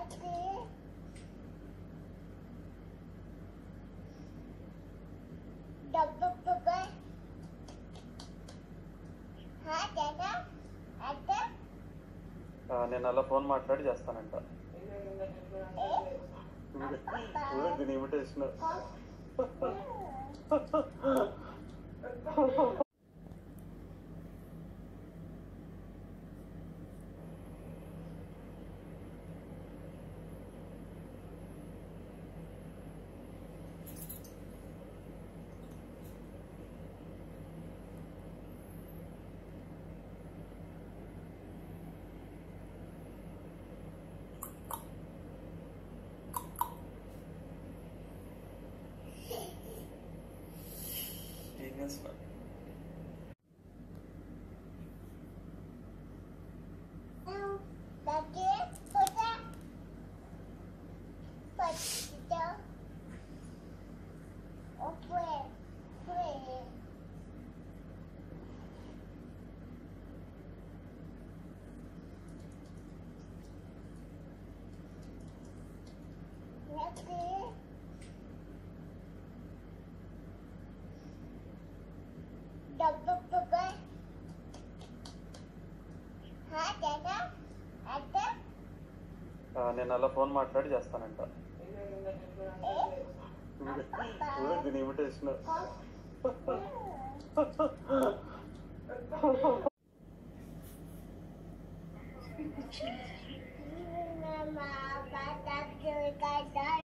డబ్బు పువ్వు హా దాదా అత్త ఆ, నేను అలా ఫోన్ మాట్లాడి చేస్తానంట ఇదిగో దీని ఇమిటేషన్ ఏం చేస్తున్నా దగ్గర పోతా పచ్చితో ఓకే ఓకే దగ్గర డబ్బు పువ్వు హా దాదా అత్త ఆ, నేను అలా ఫోన్ మాట్లాడి చేస్తానంట ఇదిగో దీని ఇమిటేషన్ Mama, Papa, Kaka,